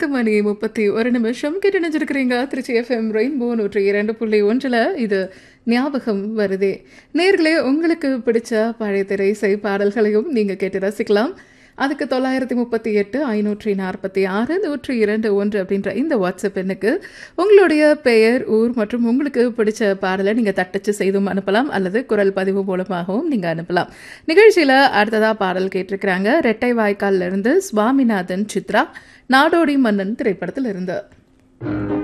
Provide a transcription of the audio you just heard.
பத்து மணி முப்பத்தி ஒரு நிமிஷம் கேட்டு நினைச்சிருக்கிறீங்க திருச்சி எஃப்எம் ரெயின்போ நூற்றி இரண்டு புள்ளி ஒன்றில் இது ஞாபகம் வருதே நேர்களே உங்களுக்கு பிடிச்ச பழைய திரை இசை பாடல்களையும் நீங்கள் கேட்டு ரசிக்கலாம் அதுக்கு தொள்ளாயிரத்தி முப்பத்தி எட்டு ஐநூற்றி நாற்பத்தி ஆறு நூற்றி இரண்டு ஒன்று அப்படின்ற இந்த வாட்ஸ்அப் எண்ணுக்கு உங்களுடைய பெயர் ஊர் மற்றும் உங்களுக்கு பிடிச்ச பாடலை நீங்கள் தட்டச்சு செய்தும் அனுப்பலாம் அல்லது குரல் பதிவு மூலமாகவும் நீங்கள் அனுப்பலாம் நிகழ்ச்சியில் அடுத்ததாக பாடல் கேட்டிருக்கிறாங்க ரெட்டை வாய்க்கால்ல இருந்து சுவாமிநாதன் சித்ரா நாடோடி மன்னன் திரைப்படத்தில் இருந்து